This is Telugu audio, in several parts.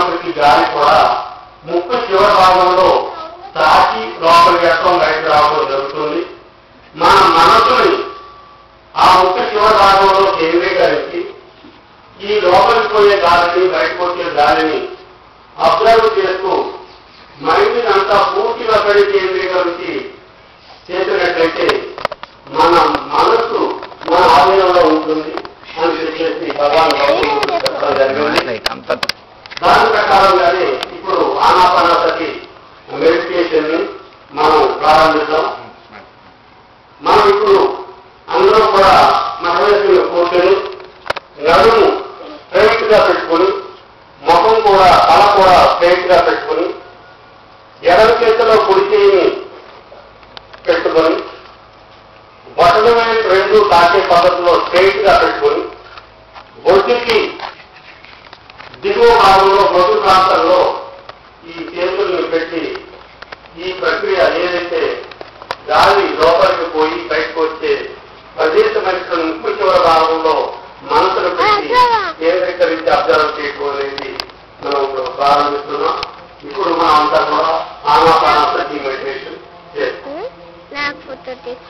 లోపలికి గాలి కూడా ముక్కు చివరి భాగంలో తాకి లోపలికి ఎక్కడం బయటకు రావడం జరుగుతుంది మన మనసుని ఆ ముక్కు చివరి భాగంలో కేంద్రీకరించి ఈ లోపలికి పోయే గాలిని బయటకు వచ్చే గాలిని అబ్జర్వ్ చేస్తూ మైండ్ అంతా పూర్తిగా అక్కడి కేంద్రీకరించి చేసినట్లయితే మన మనస్సు మన ఆధీనంలో ఉంటుంది అని చెప్పేసి భగవాన్ గౌతముడు చెప్పడం జరిగింది అంత దాని ప్రకారంగానే ఇప్పుడు ఆనాపానాసతి మెడిటేషన్ ని మనం ప్రారంభిద్దాం మనం ఇప్పుడు అందరూ కూడా మహేశ్వరుని కూర్చొని నడుము స్ట్రైట్ గా పెట్టుకొని ముఖం కూడా తల కూడా స్ట్రైట్ గా పెట్టుకొని ఎడమ చేతిలో కుడి చేయిని పెట్టుకొని బట్టల మీద రెండు తాకే పద్ధతిలో స్ట్రైట్ గా పెట్టుకొని బొడ్డుకి దిగువ భాగంలో బొడ్డు ప్రాంతంలో ఈ చేతుల్ని పెట్టి ఈ ప్రక్రియ ఏదైతే గాలి లోపలికి పోయి బయటకు వచ్చే ప్రదేశమైన ముక్కు చివరి భాగంలో మనసును పెట్టి కేంద్రీకరించి అబ్జర్వ్ చేయడం అనేది మనం ఇప్పుడు ప్రారంభిస్తున్నాం ఇప్పుడు మనం అంతా కూడా ఆనాపానాసతి మెడిటేషన్ చేస్తాం నాకు ఫోటో తీసు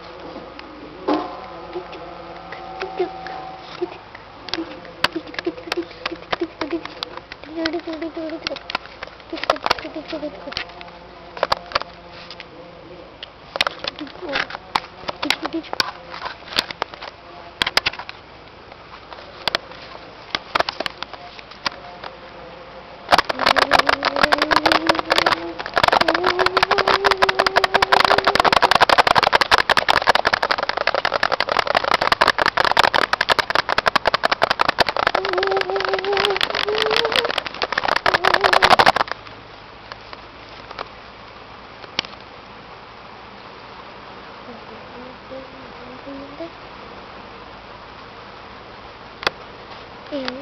ఏమి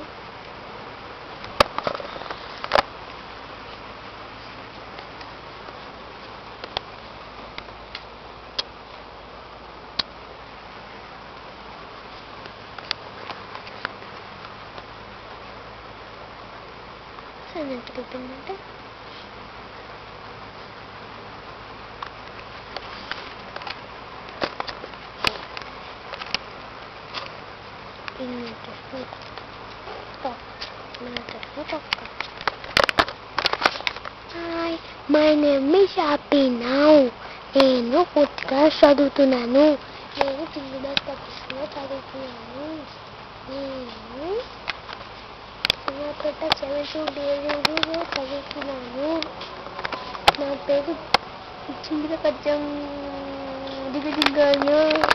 సరే ఎంత తిప్పిందంటే hi my name is Happy now నేను ఫోర్త్ క్లాస్ చదువుతున్నాను నేను చిన్న తప్పిస్తున్నా చదువుతున్నాను నేను చిన్నపేట సెవెన్ డేరీలో చదువుతున్నాను నా పేరు చిన్న కొంచెం దిగ దిగ్గాను